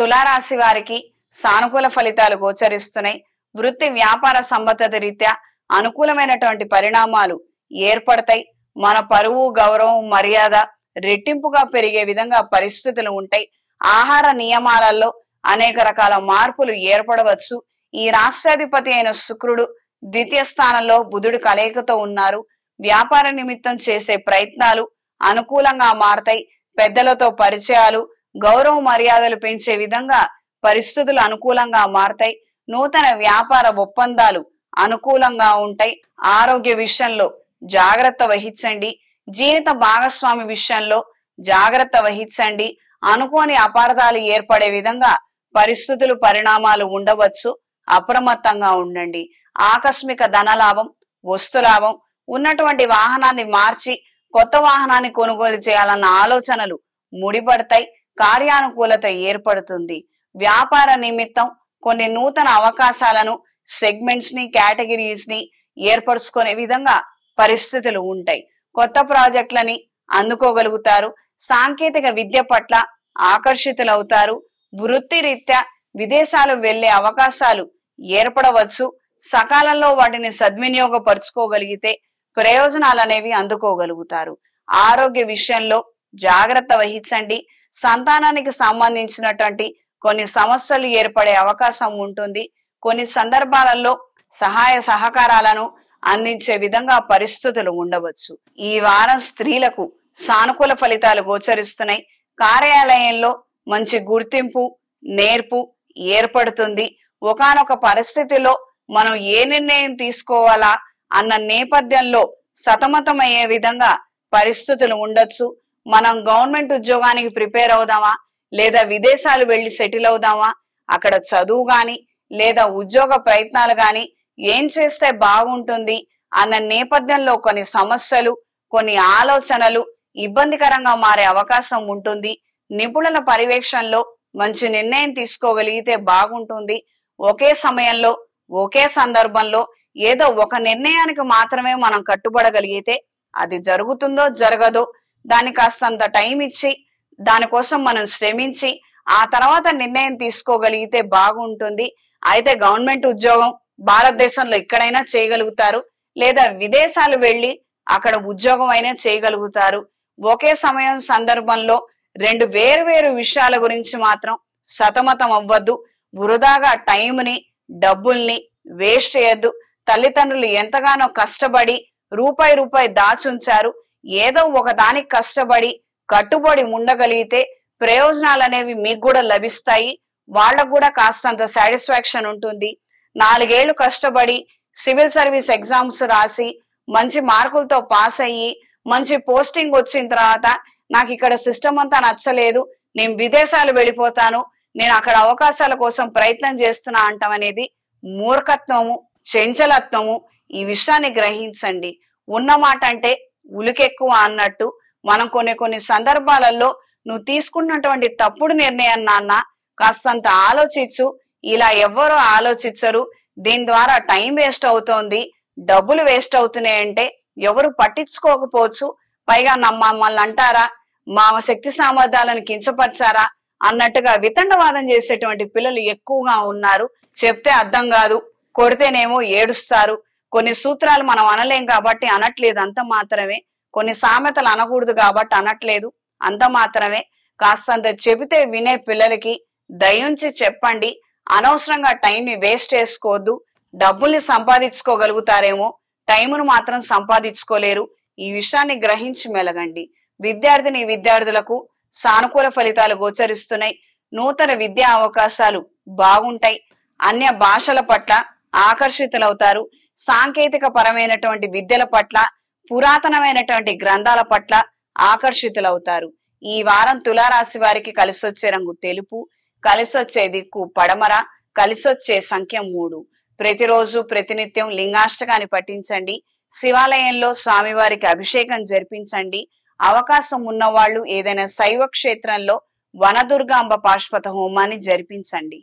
తులారాశి వారికి సానుకూల ఫలితాలు గోచరిస్తున్నాయి వృత్తి వ్యాపార సంబద్ధత రీత్యా అనుకూలమైనటువంటి పరిణామాలు ఏర్పడతాయి మన పరువు గౌరవం మర్యాద రెట్టింపుగా పెరిగే విధంగా పరిస్థితులు ఉంటాయి ఆహార నియమాలలో అనేక రకాల మార్పులు ఏర్పడవచ్చు ఈ రాష్ట్రాధిపతి అయిన శుక్రుడు ద్వితీయ స్థానంలో బుధుడు కలయికతో ఉన్నారు వ్యాపార నిమిత్తం చేసే ప్రయత్నాలు అనుకూలంగా మారతాయి పెద్దలతో పరిచయాలు గౌరవ మర్యాదలు పెంచే విధంగా పరిస్థితులు అనుకూలంగా మారతాయి నూతన వ్యాపార ఒప్పందాలు అనుకూలంగా ఉంటాయి ఆరోగ్య విషయంలో జాగ్రత్త వహించండి జీవిత భాగస్వామి విషయంలో జాగ్రత్త వహించండి అనుకోని అపార్థాలు ఏర్పడే విధంగా పరిస్థితులు పరిణామాలు ఉండవచ్చు అప్రమత్తంగా ఉండండి ఆకస్మిక ధనలాభం వస్తులాభం ఉన్నటువంటి వాహనాన్ని మార్చి కొత్త వాహనాన్ని కొనుగోలు చేయాలన్న ఆలోచనలు ముడిపడతాయి కార్యానుకూలత ఏర్పడుతుంది వ్యాపార నిమిత్తం కొన్ని నూతన అవకాశాలను సెగ్మెంట్స్ ని కేటగిరీస్ ని ఏర్పరచుకునే విధంగా పరిస్థితులు ఉంటాయి కొత్త ప్రాజెక్టులని అందుకోగలుగుతారు సాంకేతిక విద్య పట్ల ఆకర్షితులవుతారు వృత్తి రీత్యా విదేశాలు వెళ్లే అవకాశాలు ఏర్పడవచ్చు సకాలంలో వాటిని సద్వినియోగపరుచుకోగలిగితే ప్రయోజనాలు అనేవి అందుకోగలుగుతారు ఆరోగ్య విషయంలో జాగ్రత్త వహించండి సంతానానికి సంబంధించినటువంటి కొన్ని సమస్యలు ఏర్పడే అవకాశం ఉంటుంది కొన్ని సందర్భాలలో సహాయ సహకారాలను అందించే విధంగా పరిస్థితులు ఉండవచ్చు ఈ వారం స్త్రీలకు సానుకూల ఫలితాలు గోచరిస్తున్నాయి కార్యాలయంలో మంచి గుర్తింపు నేర్పు ఏర్పడుతుంది ఒకానొక పరిస్థితిలో మనం ఏ నిర్ణయం తీసుకోవాలా అన్న నేపథ్యంలో సతమతమయ్యే విధంగా పరిస్థితులు ఉండొచ్చు మనం గవర్నమెంట్ ఉద్యోగానికి ప్రిపేర్ అవుదామా లేదా విదేశాలు వెళ్లి సెటిల్ అవుదామా అక్కడ చదువు గాని లేదా ఉద్యోగ ప్రయత్నాలు గాని ఏం చేస్తే బాగుంటుంది అన్న నేపథ్యంలో కొన్ని సమస్యలు కొన్ని ఆలోచనలు ఇబ్బందికరంగా మారే అవకాశం ఉంటుంది నిపుణుల పర్యవేక్షణలో మంచి నిర్ణయం తీసుకోగలిగితే బాగుంటుంది ఒకే సమయంలో ఒకే సందర్భంలో ఏదో ఒక నిర్ణయానికి మాత్రమే మనం కట్టుబడగలిగితే అది జరుగుతుందో జరగదో దానికి కాస్తంత టైం ఇచ్చి దానికోసం మనం శ్రమించి ఆ తర్వాత నిర్ణయం తీసుకోగలిగితే బాగుంటుంది అయితే గవర్నమెంట్ ఉద్యోగం భారతదేశంలో ఎక్కడైనా చేయగలుగుతారు లేదా విదేశాలు వెళ్లి అక్కడ ఉద్యోగం అయినా చేయగలుగుతారు ఒకే సమయం సందర్భంలో రెండు వేరు వేరు విషయాల గురించి మాత్రం సతమతం అవ్వద్దు వృధాగా టైంని డబ్బుల్ని వేస్ట్ చేయొద్దు తల్లిదండ్రులు ఎంతగానో కష్టపడి రూపాయి రూపాయి దాచుంచారు ఏదో ఒక దానికి కష్టపడి కట్టుబడి ఉండగలిగితే ప్రయోజనాలు అనేవి మీకు కూడా లభిస్తాయి వాళ్ళకు కూడా కాస్తంత సాటిస్ఫాక్షన్ ఉంటుంది నాలుగేళ్లు కష్టపడి సివిల్ సర్వీస్ ఎగ్జామ్స్ రాసి మంచి మార్కులతో పాస్ అయ్యి మంచి పోస్టింగ్ వచ్చిన తర్వాత నాకు ఇక్కడ సిస్టమ్ అంతా నచ్చలేదు నేను విదేశాలు వెళ్ళిపోతాను నేను అక్కడ అవకాశాల కోసం ప్రయత్నం చేస్తున్నా అంటాం అనేది మూర్ఖత్వము చెంచలత్వము ఈ విషయాన్ని గ్రహించండి ఉన్న మాట అంటే ఉలికెక్కువ అన్నట్టు మనం కొన్ని కొన్ని సందర్భాలలో నువ్వు తీసుకున్నటువంటి తప్పుడు నిర్ణయం నాన్న కాస్తంత ఆలోచించు ఇలా ఎవ్వరూ ఆలోచించరు దీని ద్వారా టైం వేస్ట్ అవుతోంది డబ్బులు వేస్ట్ అవుతున్నాయంటే ఎవరు పట్టించుకోకపోవచ్చు పైగా నమ్మ మమ్మల్ని అంటారా మా శక్తి సామర్థ్యాలను కించపరిచారా అన్నట్టుగా వితండవాదం చేసేటువంటి పిల్లలు ఎక్కువగా ఉన్నారు చెప్తే అర్థం కాదు కొడితేనేమో ఏడుస్తారు కొన్ని సూత్రాలు మనం అనలేం కాబట్టి అనట్లేదు అంత మాత్రమే కొన్ని సామెతలు అనకూడదు కాబట్టి అనట్లేదు అంత మాత్రమే కాస్తంత చెబితే వినే పిల్లలకి దయించి చెప్పండి అనవసరంగా టైంని వేస్ట్ చేసుకోవద్దు డబ్బుల్ని సంపాదించుకోగలుగుతారేమో టైమును మాత్రం సంపాదించుకోలేరు ఈ విషయాన్ని గ్రహించి మెలగండి విద్యార్థిని విద్యార్థులకు సానుకూల ఫలితాలు గోచరిస్తున్నాయి నూతన విద్యా అవకాశాలు బాగుంటాయి అన్య భాషల పట్ల ఆకర్షితులవుతారు సాంకేతిక పరమైనటువంటి విద్యల పట్ల పురాతనమైనటువంటి గ్రంథాల పట్ల ఆకర్షితులవుతారు ఈ వారం తులారాశి వారికి కలిసొచ్చే రంగు తెలుపు కలిసొచ్చే దిక్కు పడమర కలిసొచ్చే సంఖ్య మూడు ప్రతిరోజు ప్రతినిత్యం లింగాష్టకాన్ని పఠించండి శివాలయంలో స్వామివారికి అభిషేకం జరిపించండి అవకాశం ఉన్నవాళ్ళు ఏదైనా శైవ క్షేత్రంలో వనదుర్గాంబ పాశ్వత హోమాన్ని జరిపించండి